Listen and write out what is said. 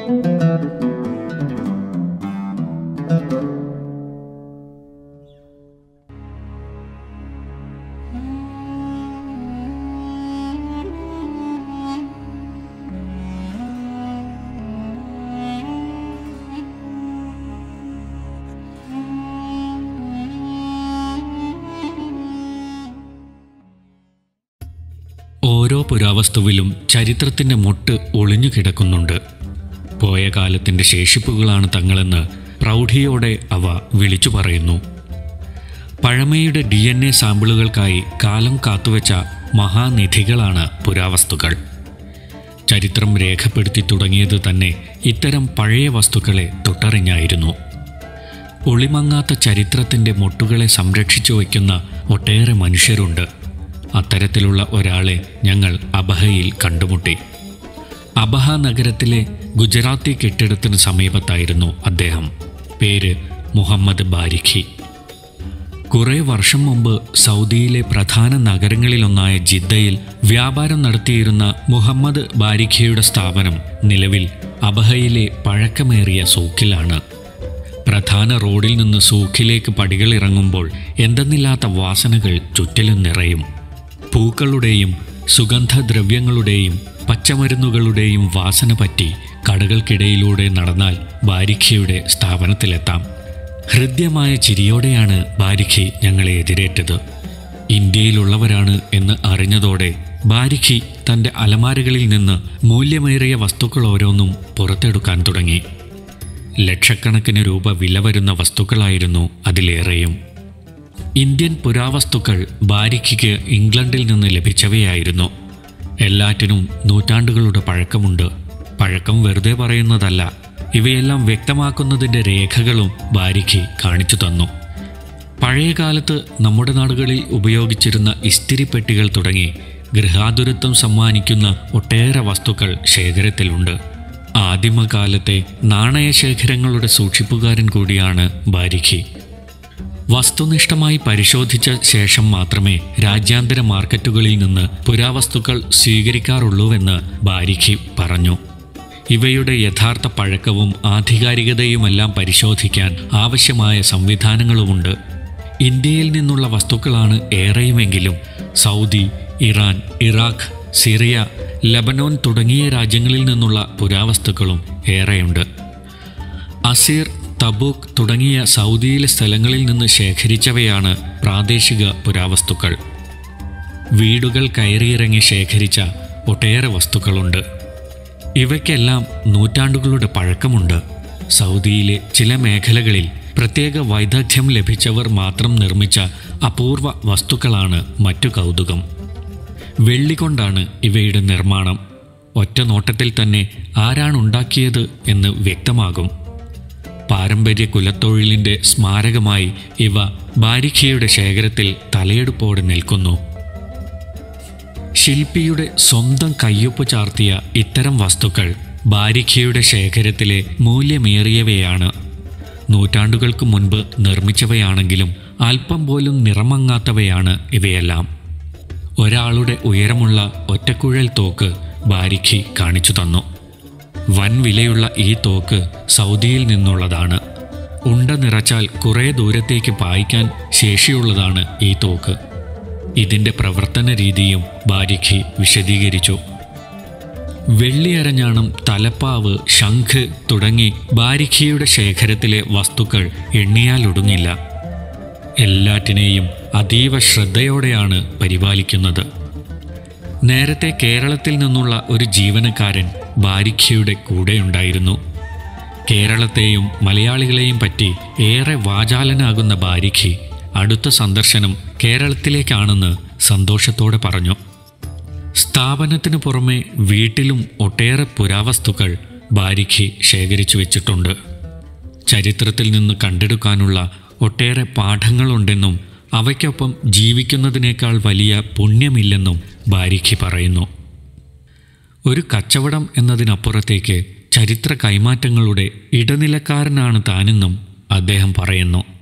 ഓരോ പുരാവസ്തുവിലും ചരിത്രത്തിൻ്റെ മൊട്ട് ഒളിഞ്ഞു കിടക്കുന്നുണ്ട് പോയ കാലത്തിൻ്റെ ശേഷിപ്പുകളാണ് തങ്ങളെന്ന് പ്രൗഢിയോടെ അവ വിളിച്ചു പറയുന്നു പഴമയുടെ ഡി എൻ എ സാമ്പിളുകൾക്കായി കാലം കാത്തുവച്ച മഹാനിധികളാണ് പുരാവസ്തുക്കൾ ചരിത്രം രേഖപ്പെടുത്തി തുടങ്ങിയത് തന്നെ ഇത്തരം പഴയ വസ്തുക്കളെ തൊട്ടറിഞ്ഞായിരുന്നു ഒളിമങ്ങാത്ത ചരിത്രത്തിൻ്റെ മൊട്ടുകളെ സംരക്ഷിച്ചു വയ്ക്കുന്ന ഒട്ടേറെ മനുഷ്യരുണ്ട് അത്തരത്തിലുള്ള ഒരാളെ ഞങ്ങൾ അബഹയിൽ കണ്ടുമുട്ടി അബഹ നഗരത്തിലെ ഗുജറാത്തി കെട്ടിടത്തിന് സമീപത്തായിരുന്നു അദ്ദേഹം പേര് മുഹമ്മദ് ബാരിഖി കുറെ വർഷം മുമ്പ് സൗദിയിലെ പ്രധാന നഗരങ്ങളിലൊന്നായ ജിദ്ദയിൽ വ്യാപാരം നടത്തിയിരുന്ന മുഹമ്മദ് ബാരിഖിയുടെ സ്ഥാപനം നിലവിൽ അബഹയിലെ പഴക്കമേറിയ സൂക്കിലാണ് പ്രധാന റോഡിൽ നിന്ന് സൂക്കിലേക്ക് പടികൾ ഇറങ്ങുമ്പോൾ എന്തെന്നില്ലാത്ത വാസനകൾ ചുറ്റിലും നിറയും പൂക്കളുടെയും സുഗന്ധദ്രവ്യങ്ങളുടെയും പച്ചമരുന്നുകളുടെയും വാസന പറ്റി കടകൾക്കിടയിലൂടെ നടന്നാൽ ബാരിഖിയുടെ സ്ഥാപനത്തിലെത്താം ഹൃദ്യമായ ചിരിയോടെയാണ് ബാരിഖി ഞങ്ങളെ എതിരേറ്റത് ഇന്ത്യയിലുള്ളവരാണ് എന്ന് അറിഞ്ഞതോടെ ബാരിഖി തൻ്റെ അലമാരകളിൽ നിന്ന് മൂല്യമേറിയ വസ്തുക്കൾ ഓരോന്നും പുറത്തെടുക്കാൻ തുടങ്ങി ലക്ഷക്കണക്കിന് രൂപ വില വരുന്ന വസ്തുക്കളായിരുന്നു അതിലേറെയും ഇന്ത്യൻ പുരാവസ്തുക്കൾ ബാരിഖിക്ക് ഇംഗ്ലണ്ടിൽ നിന്ന് ലഭിച്ചവയായിരുന്നു എല്ലാറ്റിനും നൂറ്റാണ്ടുകളുടെ പഴക്കമുണ്ട് പഴക്കം വെറുതെ പറയുന്നതല്ല ഇവയെല്ലാം വ്യക്തമാക്കുന്നതിൻ്റെ രേഖകളും ബാരിഖി കാണിച്ചു തന്നു പഴയകാലത്ത് നമ്മുടെ നാടുകളിൽ ഉപയോഗിച്ചിരുന്ന ഇസ്തിരിപ്പെട്ടികൾ തുടങ്ങി ഗൃഹാതുരത്വം സമ്മാനിക്കുന്ന ഒട്ടേറെ വസ്തുക്കൾ ശേഖരത്തിലുണ്ട് ആദിമകാലത്തെ നാണയശേഖരങ്ങളുടെ സൂക്ഷിപ്പുകാരൻ കൂടിയാണ് ബാരിഖി വസ്തുനിഷ്ഠമായി പരിശോധിച്ച ശേഷം മാത്രമേ രാജ്യാന്തര മാർക്കറ്റുകളിൽ നിന്ന് പുരാവസ്തുക്കൾ സ്വീകരിക്കാറുള്ളൂവെന്ന് ബാരിഖി പറഞ്ഞു ഇവയുടെ യഥാർത്ഥ പഴക്കവും ആധികാരികതയുമെല്ലാം പരിശോധിക്കാൻ ആവശ്യമായ സംവിധാനങ്ങളുമുണ്ട് ഇന്ത്യയിൽ നിന്നുള്ള വസ്തുക്കളാണ് ഏറെയുമെങ്കിലും Saudi Iran Iraq Syria Lebanon തുടങ്ങിയ രാജ്യങ്ങളിൽ നിന്നുള്ള പുരാവസ്തുക്കളും ഏറെയുണ്ട് അസീർ തബൂക്ക് തുടങ്ങിയ സൗദിയിലെ സ്ഥലങ്ങളിൽ നിന്ന് ശേഖരിച്ചവയാണ് പ്രാദേശിക പുരാവസ്തുക്കൾ വീടുകൾ കയറിയിറങ്ങി ശേഖരിച്ച ഒട്ടേറെ വസ്തുക്കളുണ്ട് ഇവയ്ക്കെല്ലാം നൂറ്റാണ്ടുകളുടെ പഴക്കമുണ്ട് സൗദിയിലെ ചില മേഖലകളിൽ പ്രത്യേക വൈദഗ്ധ്യം ലഭിച്ചവർ മാത്രം നിർമ്മിച്ച അപൂർവ വസ്തുക്കളാണ് മറ്റു കൗതുകം വെള്ളി കൊണ്ടാണ് ഇവയുടെ നിർമ്മാണം ഒറ്റ നോട്ടത്തിൽ തന്നെ ആരാണുണ്ടാക്കിയത് എന്ന് വ്യക്തമാകും പാരമ്പര്യ കുലത്തൊഴിലിൻ്റെ സ്മാരകമായി ഇവ ബാരിഖിയുടെ ശേഖരത്തിൽ തലയെടുപ്പോടെ നിൽക്കുന്നു ശില്പിയുടെ സ്വന്തം കയ്യൊപ്പ് ചാർത്തിയ ഇത്തരം വസ്തുക്കൾ ബാരിഖിയുടെ ശേഖരത്തിലെ മൂല്യമേറിയവയാണ് നൂറ്റാണ്ടുകൾക്ക് മുൻപ് നിർമ്മിച്ചവയാണെങ്കിലും അല്പം പോലും നിറമങ്ങാത്തവയാണ് ഇവയെല്ലാം ഒരാളുടെ ഉയരമുള്ള ഒറ്റക്കുഴൽ തോക്ക് ബാരിഖി കാണിച്ചു തന്നു വൻ വിലയുള്ള ഈ തോക്ക് സൗദിയിൽ നിന്നുള്ളതാണ് ഉണ്ട നിറച്ചാൽ കുറേ ദൂരത്തേക്ക് പായിക്കാൻ ശേഷിയുള്ളതാണ് ഈ തോക്ക് ഇതിൻ്റെ പ്രവർത്തന രീതിയും ബാരിഖി വിശദീകരിച്ചു വെള്ളിയരഞ്ഞാണം തലപ്പാവ് ശംഖ് തുടങ്ങി ബാരിഖിയുടെ ശേഖരത്തിലെ വസ്തുക്കൾ എണ്ണിയാലൊടുങ്ങില്ല എല്ലാറ്റിനെയും അതീവ ശ്രദ്ധയോടെയാണ് പരിപാലിക്കുന്നത് നേരത്തെ കേരളത്തിൽ നിന്നുള്ള ഒരു ജീവനക്കാരൻ ബാരിഖിയുടെ കൂടെയുണ്ടായിരുന്നു കേരളത്തെയും മലയാളികളെയും പറ്റി ഏറെ വാചാലനാകുന്ന ബാരിഖി അടുത്ത സന്ദർശനം കേരളത്തിലേക്കാണെന്ന് സന്തോഷത്തോടെ പറഞ്ഞു സ്ഥാപനത്തിന് പുറമെ വീട്ടിലും ഒട്ടേറെ പുരാവസ്തുക്കൾ ബാരിഖി ശേഖരിച്ചു വെച്ചിട്ടുണ്ട് ചരിത്രത്തിൽ നിന്ന് കണ്ടെടുക്കാനുള്ള ഒട്ടേറെ പാഠങ്ങളുണ്ടെന്നും അവയ്ക്കൊപ്പം ജീവിക്കുന്നതിനേക്കാൾ വലിയ പുണ്യമില്ലെന്നും ബാരിഖി പറയുന്നു ഒരു കച്ചവടം എന്നതിനപ്പുറത്തേക്ക് ചരിത്ര കൈമാറ്റങ്ങളുടെ ഇടനിലക്കാരനാണ് താനെന്നും അദ്ദേഹം പറയുന്നു